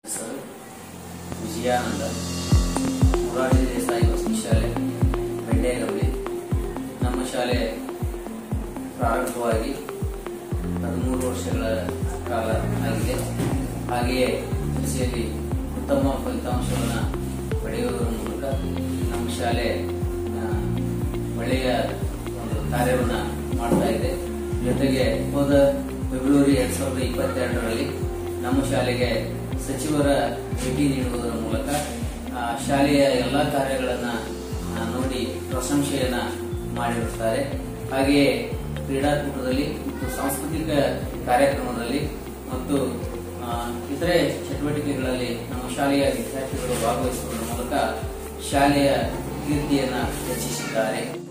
ಹೆಸರು ವಿಜಯಾನಂದ ಮುರಾರಿ ದೇಸಾಯಿ ವಸತಿ ಶಾಲೆ ಬೆಂಡೇಗಂಬಿ ನಮ್ಮ ಶಾಲೆ ಪ್ರಾರಂಭವಾಗಿ ಹದಿಮೂರು ವರ್ಷಗಳ ಕಾಲ ಆಗಿದೆ ಹಾಗೆಯೇ ಕೃಷಿಯಲ್ಲಿ ಉತ್ತಮ ಫಲಿತಾಂಶವನ್ನು ಪಡೆಯುವುದರ ಮೂಲಕ ನಮ್ಮ ಶಾಲೆ ಆ, ಒಳ್ಳೆಯ ಒಂದು ಕಾರ್ಯವನ್ನು ಮಾಡ್ತಾ ಇದೆ ಜೊತೆಗೆ ಹೋದ ಫೆಬ್ರವರಿ ಎರಡ್ ಸಾವಿರದ ಇಪ್ಪತ್ತೆರಡರಲ್ಲಿ ನಮ್ಮ ಶಾಲೆಗೆ ಸಚಿವರ ಭೇಟಿ ನೀಡುವುದರ ಮೂಲಕ ಆ, ಶಾಲೆಯ ಎಲ್ಲ ಕಾರ್ಯಗಳನ್ನ ಆ, ನೋಡಿ ಪ್ರಶಂಸೆಯನ್ನ ಮಾಡಿರುತ್ತಾರೆ ಹಾಗೆಯೇ ಕ್ರೀಡಾಕೂಟದಲ್ಲಿ ಮತ್ತು ಸಾಂಸ್ಕೃತಿಕ ಕಾರ್ಯಕ್ರಮದಲ್ಲಿ ಮತ್ತು ಆ, ಇತರೆ ಚಟುವಟಿಕೆಗಳಲ್ಲಿ ನಮ್ಮ ಶಾಲೆಯ ವಿದ್ಯಾರ್ಥಿಗಳು ಭಾಗವಹಿಸುವುದರ ಮೂಲಕ ಶಾಲೆಯ ಕೀರ್ತಿಯನ್ನ ಹೆಚ್ಚಿಸಿದ್ದಾರೆ